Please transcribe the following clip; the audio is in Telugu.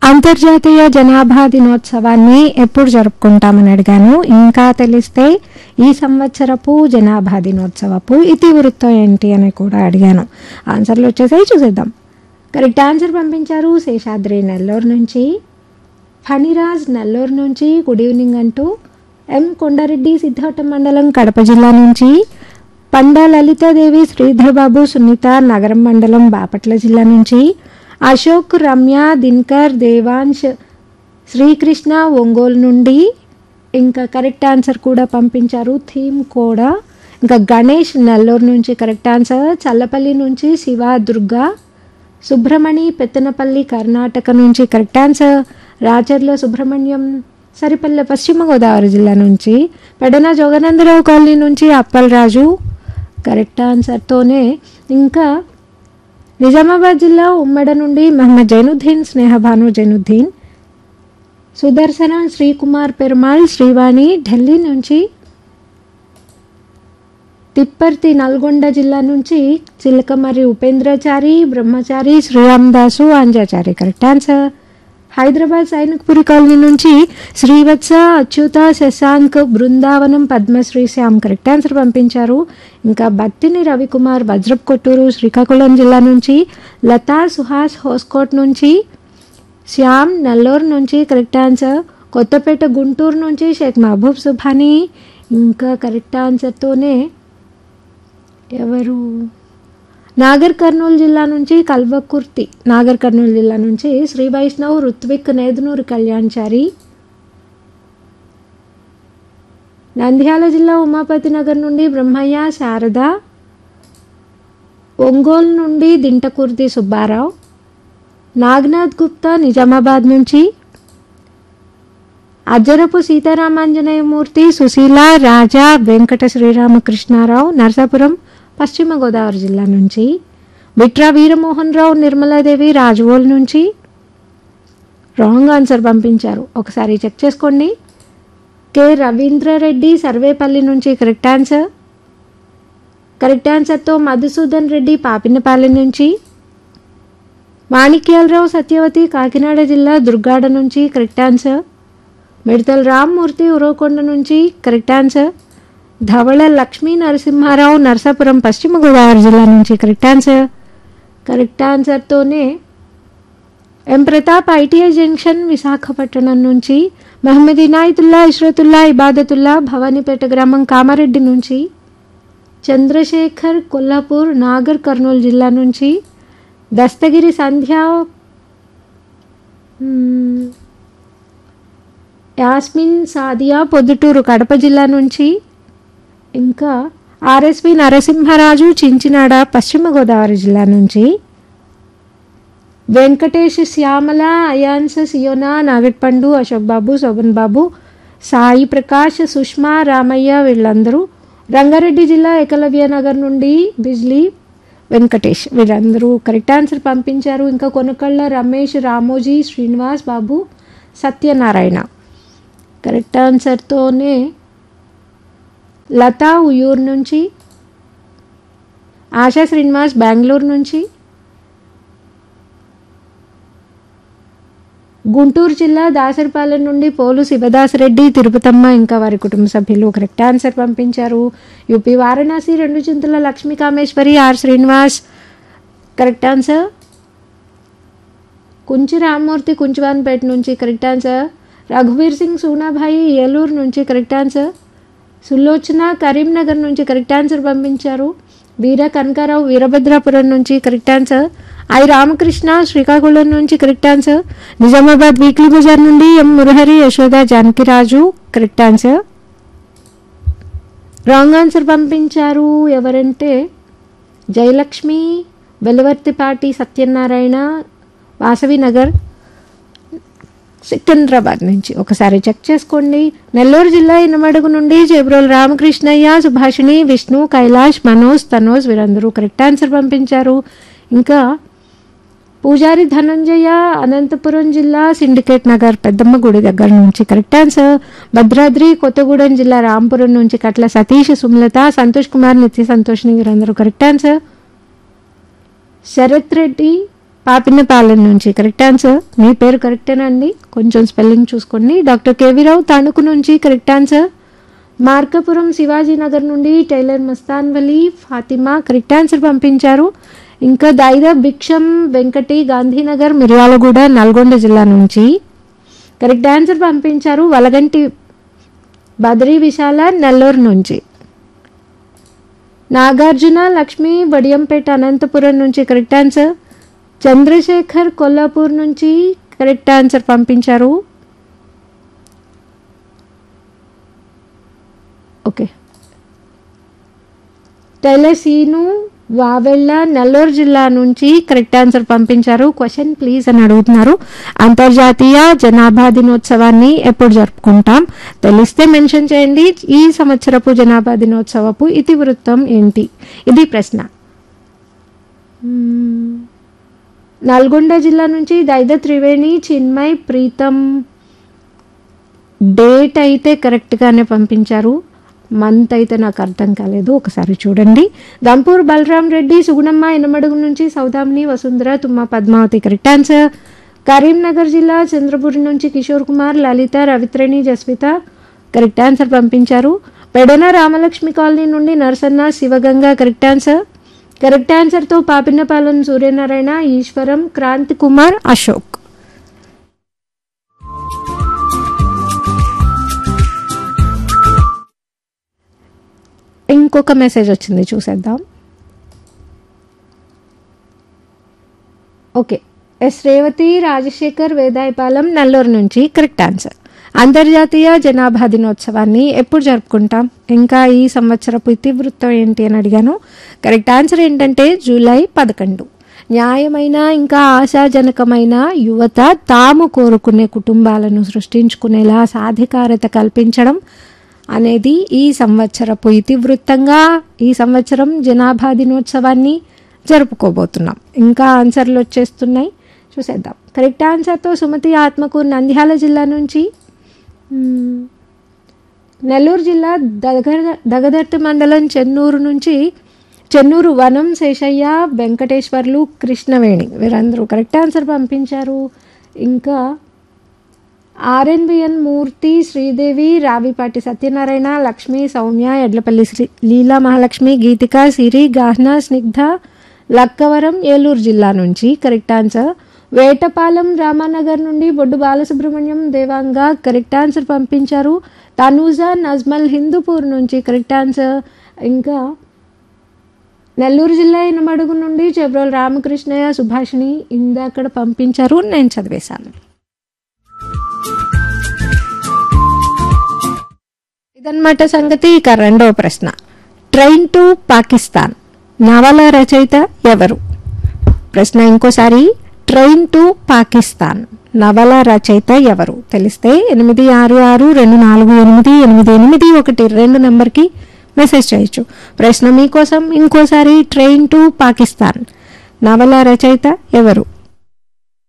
అంతర్జాతీయ జనాభా దినోత్సవాన్ని ఎప్పుడు జరుపుకుంటామని అడిగాను ఇంకా తెలిస్తే ఈ సంవత్సరపు జనాభా దినోత్సవపు ఇతివృత్తం ఏంటి అని కూడా అడిగాను ఆన్సర్లు వచ్చేసాయి చూసేద్దాం కరెక్ట్ ఆన్సర్ పంపించారు శేషాద్రి నెల్లూరు నుంచి ఫణిరాజ్ నెల్లూరు నుంచి గుడ్ ఈవినింగ్ అంటూ ఎం కొండారెడ్డి సిద్ధార్థ మండలం కడప జిల్లా నుంచి పండా లలితాదేవి శ్రీధర్ బాబు సునీత నగరం మండలం బాపట్ల జిల్లా నుంచి అశోక్ రమ్య దిన్కర్ దేవాంశ్ శ్రీకృష్ణ ఒంగోలు నుండి ఇంకా కరెక్ట్ ఆన్సర్ కూడా పంపించారు థీమ్ కూడా ఇంకా గణేష్ నెల్లూరు నుంచి కరెక్ట్ ఆన్సర్ చల్లపల్లి నుంచి శివ దుర్గా సుబ్రమణి పెత్తనపల్లి కర్ణాటక నుంచి కరెక్ట్ ఆన్సర్ రాచర్ల సుబ్రహ్మణ్యం సరిపల్లె పశ్చిమ గోదావరి జిల్లా నుంచి పెడన జోగనందరావు కాలనీ నుంచి అప్పలరాజు కరెక్ట్ ఆన్సర్తోనే ఇంకా నిజామాబాద్ జిల్లా ఉమ్మడ నుండి మహమ్మద్ జైనుద్దీన్ స్నేహభాను జైనుద్దీన్ సుదర్శన శ్రీకుమార్ పెరుమాళ్ శ్రీవాణి ఢిల్లీ నుంచి తిప్పర్తి నల్గొండ జిల్లా నుంచి Chilakamarri Upendrachari Brahmachari Sriramadasu Anjachari correct answer Hyderabad Sainikpuri colony నుంచి శ్రీవత్స అచ్యుత శశాంక్ బృందావనం పద్మశ్రీ శ్యామ్ కరెక్ట్ ఆన్సర్ పంపించారు ఇంకా బత్తిని రవికుమార్ వజ్రప్ కొట్టూరు శ్రీకాకుళం జిల్లా నుంచి లతా సుహాస్ హోస్కోట్ నుంచి శ్యామ్ నెల్లూరు నుంచి కరెక్ట్ ఆన్సర్ కొత్తపేట గుంటూరు నుంచి షేక్ మహబూబ్ సుభాని ఇంకా కరెక్ట్ ఆన్సర్తోనే ఎవరు నాగర్ కర్నూలు జిల్లా నుంచి కల్వకుర్తి నాగర్ కర్నూలు జిల్లా నుంచి శ్రీ వైష్ణవ్ రుత్విక్ నేదునూరు కళ్యాణ్చారి నంద్యాల జిల్లా ఉమాపతి నగర్ నుండి బ్రహ్మయ్య శారద ఒంగోలు నుండి దింటకుర్తి సుబ్బారావు నాగనాథ్ గుప్తా నిజామాబాద్ నుంచి అజ్జరపు సీతారామాంజనేయమూర్తి సుశీల రాజా వెంకట శ్రీరామకృష్ణారావు నరసాపురం పశ్చిమ గోదావరి జిల్లా నుంచి బిట్రా వీరమోహన్ రావు నిర్మలాదేవి రాజవోల్ నుంచి రాంగ్ ఆన్సర్ పంపించారు ఒకసారి చెక్ చేసుకోండి కె రవీంద్రారెడ్డి సర్వేపల్లి నుంచి కరెక్ట్ ఆన్సర్ కరెక్ట్ ఆన్సర్తో మధుసూదన్ రెడ్డి పాపినపాలెం నుంచి మాణిక్యాలరావు సత్యవతి కాకినాడ జిల్లా దుర్గాడ నుంచి కరెక్ట్ ఆన్సర్ మిడతల రామ్మూర్తి ఉరవకొండ నుంచి కరెక్ట్ ఆన్సర్ ధవళ లక్ష్మీ నరసింహారావు నరసాపురం పశ్చిమ గోదావరి జిల్లా నుంచి కరెక్ట్ ఆన్సర్ కరెక్ట్ ఆన్సర్తోనే M Pratap ITI junction Visakhapatnam నుంచి మహమ్మద్ ఇనాయతుల్లా ఇష్రతుల్లా ఇబాదతుల్లా భవానీపేట గ్రామం కామారెడ్డి నుంచి చంద్రశేఖర్ కొల్లాపూర్ నాగర్ కర్నూలు జిల్లా నుంచి దస్తగిరి సంధ్య మ్మ్, యాస్మిన్ సాదియా పొద్దుటూరు కడప జిల్లా నుంచి ఇంకా ఆర్ఎస్వి నరసింహరాజు చించినాడ పశ్చిమ గోదావరి జిల్లా నుంచి వెంకటేష్ శ్యామల అయాన్స్ సియోనా నాగట్పండు అశోక్ బాబు శోభన్ బాబు సాయి ప్రకాష్ సుష్మా రామయ్య వీళ్ళందరూ రంగారెడ్డి జిల్లా ఏకలవ్య నగర్ నుండి బిజ్లీ వెంకటేష్ వీళ్ళందరూ కరెక్ట్ ఆన్సర్ పంపించారు ఇంకా కొనకళ్ళ రమేష్ రామోజీ శ్రీనివాస్ బాబు సత్యనారాయణ కరెక్ట్ ఆన్సర్తోనే లతా ఉయూర్ నుంచి ఆశా శ్రీనివాస్ బెంగళూరు నుంచి గుంటూరు జిల్లా దాసరిపాలెం నుండి పోలు శివదాసరెడ్డి తిరుపతమ్మ ఇంకా వారి కుటుంబ సభ్యులు కరెక్ట్ ఆన్సర్ పంపించారు యూపీ వారణాసి రెండు Chintala Lakshmi Kameswari R Srinivas correct answer Kunchi Rammurthy కుంచువాన్పేట నుంచి కరెక్ట్ ఆన్సర్ రఘువీర్ సింగ్ సూనాభాయి ఏలూరు నుంచి కరెక్ట్ ఆన్సర్ సులోచన కరీంనగర్ నుంచి కరెక్ట్ ఆన్సర్ పంపించారు వీర కనకారావు వీరభద్రాపురం నుంచి correct answer I Ramakrishna Srikakulam నుంచి correct answer Nizamabad weekly bazaar నుండి M Murahari Yashoda Janakiraju correct answer wrong answer పంపించారు ఎవరంటే జయలక్ష్మి వెలవర్తిపాటి సత్యనారాయణ వాసవి నగర్ సికింద్రాబాద్ నుంచి ఒకసారి చెక్ చేసుకోండి నెల్లూరు జిల్లా ఇనమడుగు నుండి జేబ్రోల్ రామకృష్ణయ్య సుభాషిణి విష్ణు కైలాష్ మనోజ్ తనోజ్ వీరందరూ కరెక్ట్ ఆన్సర్ పంపించారు ఇంకా పూజారి ధనంజయ అనంతపురం జిల్లా సిండికేట్ నగర్ పెద్దమ్మ గుడి దగ్గర నుంచి కరెక్ట్ ఆన్సర్ భద్రాద్రి కొత్తగూడెం జిల్లా రాంపురం నుంచి కట్ల సతీష్ సుమలత సంతోష్ కుమార్ నిత్య సంతోష్ని వీరందరూ కరెక్ట్ ఆన్సర్ శరత్ రెడ్డి పాపిన్నపాలెం నుంచి కరెక్ట్ ఆన్సర్ మీ పేరు కరెక్టేనా అండి కొంచెం స్పెల్లింగ్ చూసుకోండి డాక్టర్ కేవీరావు తణుకు నుంచి కరెక్ట్ ఆన్సర్ మార్కపురం శివాజీనగర్ నుండి tailor Mastan Vali Fatima correct answer పంపించారు ఇంకా దాయిద భిక్షం వెంకటి గాంధీనగర్ మిర్యాలగూడ నల్గొండ జిల్లా నుంచి కరెక్ట్ ఆన్సర్ పంపించారు వలగంటి బద్రీ విశాల నెల్లూరు నుంచి నాగార్జున లక్ష్మి వడియంపేట అనంతపురం నుంచి కరెక్ట్ ఆన్సర్ చంద్రశేఖర్ కొల్లాపూర్ నుంచి కరెక్ట్ ఆన్సర్ పంపించారు ఓకే తెలసీను వావెళ్ళ నెల్లూరు జిల్లా నుంచి కరెక్ట్ ఆన్సర్ పంపించారు క్వశ్చన్ ప్లీజ్ అని అడుగుతున్నారు అంతర్జాతీయ జనాభా దినోత్సవాన్ని ఎప్పుడు జరుపుకుంటాం తెలిస్తే మెన్షన్ చేయండి ఈ సంవత్సరపు జనాభా దినోత్సవపు ఇతివృత్తం ఏంటి ఇది ప్రశ్న మ్మ్. నల్గొండ జిల్లా నుంచి దైద త్రివేణి చిన్మయ్ ప్రీతం డేట్ అయితే కరెక్ట్గానే పంపించారు మంత్ అయితే నాకు అర్థం కాలేదు ఒకసారి చూడండి దంపూర్ బలరాం రెడ్డి సుగుణమ్మ ఎనమడుగు నుంచి సౌదామిని వసుంధర తుమ్మ పద్మావతి కరెక్ట్ ఆన్సర్ కరీంనగర్ జిల్లా చంద్రపురి నుంచి కిషోర్ కుమార్ లలిత రవిత్రేణి జస్విత కరెక్ట్ ఆన్సర్ పంపించారు పెడన రామలక్ష్మి కాలనీ నుండి Narasanna Sivaganga correct answer correct ఆన్సర్తో పాపిన్నపాలెం సూర్యనారాయణ ఈశ్వరం క్రాంతి కుమార్ అశోక్ ఇంకొక మెసేజ్ వచ్చింది చూసేద్దాం ఓకే ఎస్ రేవతి రాజశేఖర్ వేదాయపాలెం నెల్లూరు నుంచి కరెక్ట్ ఆన్సర్ అంతర్జాతీయ జనాభా దినోత్సవాన్ని ఎప్పుడు జరుపుకుంటాం ఇంకా ఈ సంవత్సరపు ఇతివృత్తం ఏంటి అని అడిగాను కరెక్ట్ ఆన్సర్ ఏంటంటే జూలై పదకొండు న్యాయమైన ఇంకా ఆశాజనకమైన యువత తాము కోరుకునే కుటుంబాలను సృష్టించుకునేలా సాధికారత కల్పించడం అనేది ఈ సంవత్సరపు ఇతివృత్తంగా ఈ సంవత్సరం జనాభా దినోత్సవాన్ని జరుపుకోబోతున్నాం ఇంకా ఆన్సర్లు వచ్చేస్తున్నాయి చూసేద్దాం కరెక్ట్ ఆన్సర్తో సుమతి ఆత్మకూరు నంద్యాల జిల్లా నుంచి మ్మ్, నెల్లూరు జిల్లా దగ దగదర్తి మండలం చెన్నూరు నుంచి చెన్నూరు వనం శేషయ్య వెంకటేశ్వర్లు కృష్ణవేణి వీరందరూ కరెక్ట్ ఆన్సర్ పంపించారు ఇంకా ఆర్ఎన్బిఎన్ మూర్తి శ్రీదేవి రావిపాటి సత్యనారాయణ లక్ష్మి సౌమ్య ఎడ్లపల్లి శ్రీ లీలా మహాలక్ష్మి గీతిక సిరి గాహ్న స్నిగ్ధ లక్కవరం ఏలూరు జిల్లా నుంచి కరెక్ట్ ఆన్సర్ వేటపాలెం రామానగర్ నుండి బొడ్డు బాలసుబ్రహ్మణ్యం దేవాంగ కరెక్ట్ ఆన్సర్ పంపించారు తనూజా నజ్మల్ హిందూపూర్ నుంచి కరెక్ట్ ఆన్సర్ ఇంకా నెల్లూరు జిల్లా ఇనమడుగు నుండి చెబ్రోల్ రామకృష్ణయ్య సుభాషిణి ఇందాకడ పంపించారు నేను చదివేశాను ఇదన్నమాట సంగతి ఇక రెండవ ప్రశ్న ట్రైన్ టు పాకిస్తాన్ నవల రచయిత ఎవరు ప్రశ్న ఇంకోసారి ట్రైన్ టు పాకిస్తాన్ నవల రచయిత ఎవరు తెలిస్తే ఎనిమిది ఆరు ఆరు రెండు నాలుగు ఎనిమిది ఎనిమిది ఎనిమిది ఒకటి రెండు నెంబర్కి మెసేజ్ చేయొచ్చు ప్రశ్న మీకోసం ఇంకోసారి ట్రైన్ టు పాకిస్తాన్ నవల రచయిత ఎవరు